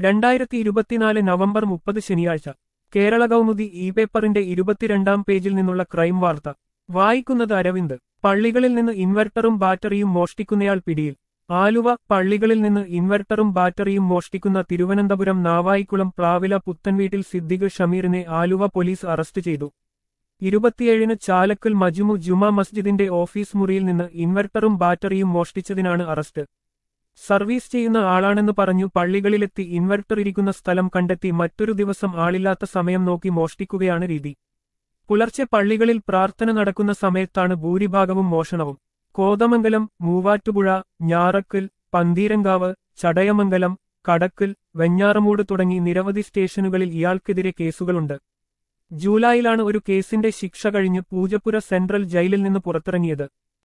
രണ്ടായിരത്തി ഇരുപത്തിനാല് നവംബർ മുപ്പത് ശനിയാഴ്ച കേരള കൗമുദി ഇ പേപ്പറിന്റെ ഇരുപത്തിരണ്ടാം പേജിൽ നിന്നുള്ള ക്രൈം വാർത്ത വായിക്കുന്നത് അരവിന്ദ് പള്ളികളിൽ നിന്ന് ഇൻവെർട്ടറും ബാറ്ററിയും മോഷ്ടിക്കുന്നയാൾ പിടിയിൽ ആലുവ പള്ളികളിൽ നിന്ന് ഇൻവെർട്ടറും ബാറ്ററിയും മോഷ്ടിക്കുന്ന തിരുവനന്തപുരം നാവായിക്കുളം പ്ലാവില പുത്തൻവീട്ടിൽ സിദ്ദിഖ് ഷമീറിനെ ആലുവ പോലീസ് അറസ്റ്റ് ചെയ്തു ഇരുപത്തിയേഴിന് ചാലക്കൽ മജുമു ജുമാ മസ്ജിദിന്റെ ഓഫീസ് മുറിയിൽ നിന്ന് ഇൻവെർട്ടറും ബാറ്ററിയും മോഷ്ടിച്ചതിനാണ് അറസ്റ്റ് സർവീസ് ചെയ്യുന്ന ആളാണെന്ന് പറഞ്ഞു പള്ളികളിലെത്തി ഇൻവെർട്ടർ ഇരിക്കുന്ന സ്ഥലം കണ്ടെത്തി മറ്റൊരു ദിവസം ആളില്ലാത്ത സമയം നോക്കി മോഷ്ടിക്കുകയാണ് രീതി പുലർച്ചെ പള്ളികളിൽ പ്രാർത്ഥന നടക്കുന്ന സമയത്താണ് ഭൂരിഭാഗവും മോഷണവും കോതമംഗലം മൂവാറ്റുപുഴ ഞാറക്കൽ പന്തീരങ്കാവ് ചടയമംഗലം കടക്കൽ വെഞ്ഞാറമൂട് തുടങ്ങി നിരവധി സ്റ്റേഷനുകളിൽ ഇയാൾക്കെതിരെ കേസുകളുണ്ട് ജൂലൈയിലാണ് ഒരു കേസിന്റെ ശിക്ഷ കഴിഞ്ഞ് പൂജപ്പുര സെൻട്രൽ ജയിലിൽ നിന്ന് പുറത്തിറങ്ങിയത്